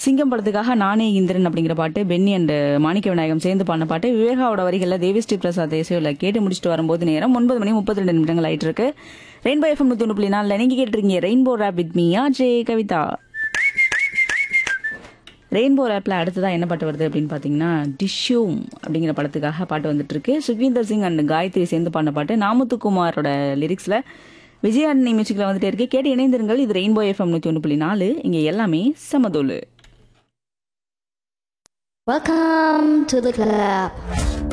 சிங்கம் படத்துக்காக நானே இந்திரன் அப்படிங்கிற பாட்டு பென்னி அண்ட் மாணிக்க விநாயகம் சேர்ந்து பாடின பாட்டு விவேகாவோட வரிகளில் தேவிஸ்ரீ பிரசாத் இசையில் கேட்டு முடிச்சுட்டு வரும்போது நேரம் ஒன்பது மணி முப்பத்தி ரெண்டு நிமிடங்கள் ஆயிட்டு இருக்கு ரெயின்போ எஃப்எம் நூத்தி ஒன்று புள்ளி நாலில் நீங்க கேட்டிருக்கீங்க rainbow rap with me J Kavitha rainbow ரேப்பில் அடுத்ததாக என்ன பாட்டு வருது அப்படின்னு பார்த்தீங்கன்னா டிஷ்யூம் அப்படிங்கிற படத்துக்காக பாட்டு வந்துட்டு இருக்கு சுக்வீந்தர் சிங் அண்ட் காயத்ரி சேர்ந்து பாடின பாட்டு நாமத்துக்குமாரோட லிரிக்ஸில் விஜயாண்டனி மியூசிக்கில் வந்துட்டே இருக்கு கேட்டு இணைந்திருங்கள் இது ரெயின்போ எஃப்எம் நூற்றி ஒன்று புள்ளி நாலு இங்கே எல்லாமே சமதோலு Welcome to the club.